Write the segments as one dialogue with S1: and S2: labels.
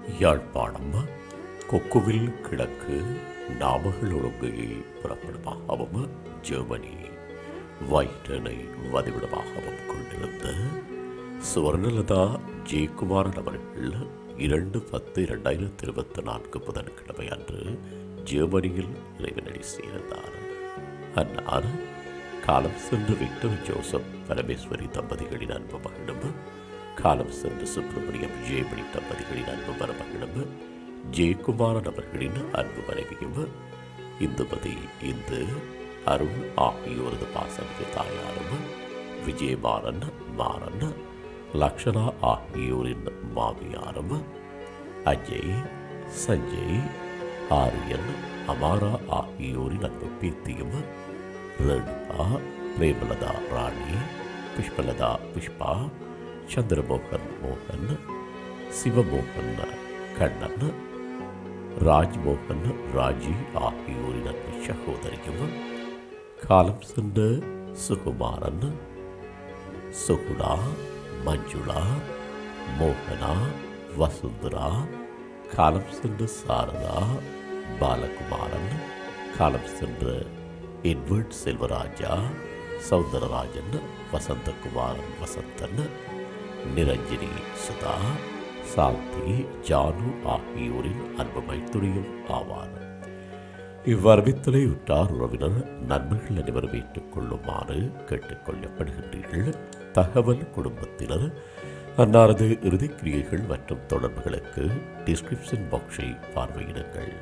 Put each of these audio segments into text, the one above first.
S1: யாழ்ப்பாணம் கொக்குவில் கிழக்கு நாமகள் ஒழுங்கையை புறப்படமாகவும் ஜெர்மனி வைட்டனை வதிவிடமாகவும் கொண்டிருந்த சுவர்ணலதா ஜெயக்குமாரன் அவர்கள் இரண்டு பத்து இரண்டாயிரத்தி இருபத்தி நான்கு புதன்கிழமை அன்று ஜெர்மனியில் இறைவனடி சேர்ந்தார் அன்னார் காலம் சென்று விக்டர் ஜோசப் பரமேஸ்வரி தம்பதிகளின் அன்பு மகனும் காலம் சென்று சுப்பிரமணியம் விஜயமணி தம்பதிகளின் அன்பு மருமகனும் ஜெயக்குமாரன் அவர்களின் அன்பு மனைவியும் இந்துமதி இந்து அருண் ஆகியோரது பாசமிகு தாயாரும் விஜயமாறன் மாறன் லக்ஷணா ஆகியோரின் மாமியாரும் அஜய் சஞ்சய் ஆரியன் அமாரா ஆகியோரின் அன்பு பேத்தியும் ரேணுகா பிரேமலதா ராணி புஷ்பலதா புஷ்பா சந்திரமோகன் மோகன் சிவமோகன் கண்ணன் ராஜ்மோகன் ராஜி ஆகியோரின் அன்பு சகோதரியும் காலம் சென்ற சுகுமாரன் சுகுணா மஞ்சுளா மோகனா வசுந்தரா காலம் சென்ற சாரதா பாலகுமாரன் காலம் சென்ற எட்வர்ட் செல்வராஜா சௌந்தரராஜன் வசந்தகுமாரன் வசந்தன் நிரஞ்சனி சுதா சாந்தி ஜானு ஆகியோரின் அன்பு மைத்துரியும் ஆவார் இவ்வரவித்தலை உற்றார் உறவினர் நன்மைகள் அனைவரும் ஏற்றுக்கொள்ளுமாறு கேட்டுக்கொள்ளப்படுகின்றீர்கள் தகவல் குடும்பத்தினர் அன்னாரது இறுதிக்கிரியைகள் மற்றும் தொடர்புகளுக்கு டிஸ்கிரிப்ஷன் பாக்ஸை பார்வையிடுங்கள்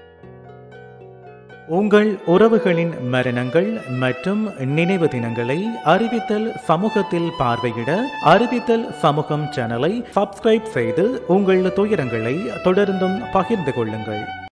S2: உங்கள் உறவுகளின் மரணங்கள் மற்றும் நினைவு தினங்களை அறிவித்தல் சமூகத்தில் பார்வையிட அறிவித்தல் சமூகம் சேனலை சப்ஸ்கிரைப் செய்து உங்கள் துயரங்களை தொடர்ந்தும் பகிர்ந்து கொள்ளுங்கள்